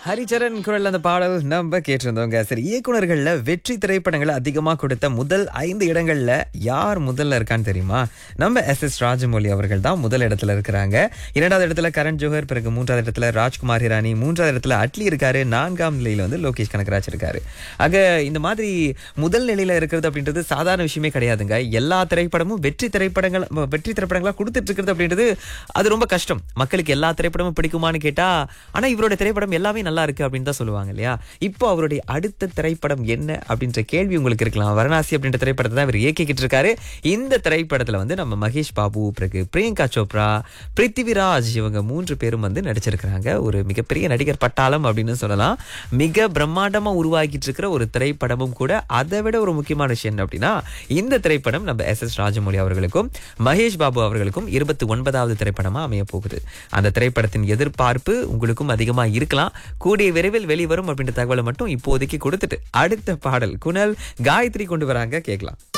ஹரிச்சரன் குரல் அந்த பாடல் நம்ம கேட்டிருந்தோங்க சரி இயக்குனர்கள்ல வெற்றி திரைப்படங்களை அதிகமா கொடுத்த முதல் ஐந்து இடங்கள்ல யார் முதல்ல இருக்கான்னு தெரியுமா நம்ம எஸ் எஸ் ராஜமௌலி அவர்கள் தான் முதல் இடத்துல இருக்கிறாங்க இரண்டாவது இடத்துல கரண் ஜோஹர் பிறகு மூன்றாவது இடத்துல ராஜ்குமார் ஹிரானி மூன்றாவது இடத்துல அட்லி இருக்காரு நான்காம் நிலையில வந்து லோகேஷ் கனகராஜ் இருக்காரு ஆக இந்த மாதிரி முதல் நிலையில இருக்கிறது அப்படின்றது சாதாரண விஷயமே கிடையாதுங்க எல்லா திரைப்படமும் வெற்றி திரைப்படங்கள் வெற்றி திரைப்படங்களா கொடுத்துட்டு இருக்கிறது அப்படின்றது அது ரொம்ப கஷ்டம் மக்களுக்கு எல்லா திரைப்படமும் பிடிக்குமான்னு கேட்டா ஆனா இவரோட திரைப்படம் எல்லாமே நல்லா இருக்கு அப்படின்னு தான் சொல்லுவாங்க இல்லையா இப்போ அவருடைய அடுத்த திரைப்படம் என்ன அப்படின்ற கேள்வி உங்களுக்கு இருக்கலாம் வாரணாசி அப்படின்ற திரைப்படத்தை தான் இவர் இயக்கிக்கிட்டு இருக்காரு இந்த திரைப்படத்துல வந்து நம்ம மகேஷ் பாபு பிறகு பிரியங்கா சோப்ரா பிருத்திவிராஜ் இவங்க மூன்று பேரும் வந்து நடிச்சிருக்கிறாங்க ஒரு மிகப்பெரிய நடிகர் பட்டாளம் அப்படின்னு சொல்லலாம் மிக பிரம்மாண்டமா உருவாக்கிட்டு இருக்கிற ஒரு திரைப்படமும் கூட அதை விட ஒரு முக்கியமான விஷயம் என்ன அப்படின்னா இந்த திரைப்படம் நம்ம எஸ் எஸ் ராஜமௌலி அவர்களுக்கும் மகேஷ் பாபு அவர்களுக்கும் இருபத்தி ஒன்பதாவது திரைப்படமா அமைய போகுது அந்த திரைப்படத்தின் எதிர்பார்ப்பு உங்களுக்கும் அதிகமா இருக்கலாம் கூடிய விரைவில் வெளிவரும் அப்படின்ற தகவலை மட்டும் இப்போதைக்கு கொடுத்துட்டு அடுத்த பாடல் குணல் காயத்ரி கொண்டு வராங்க கேட்கலாம்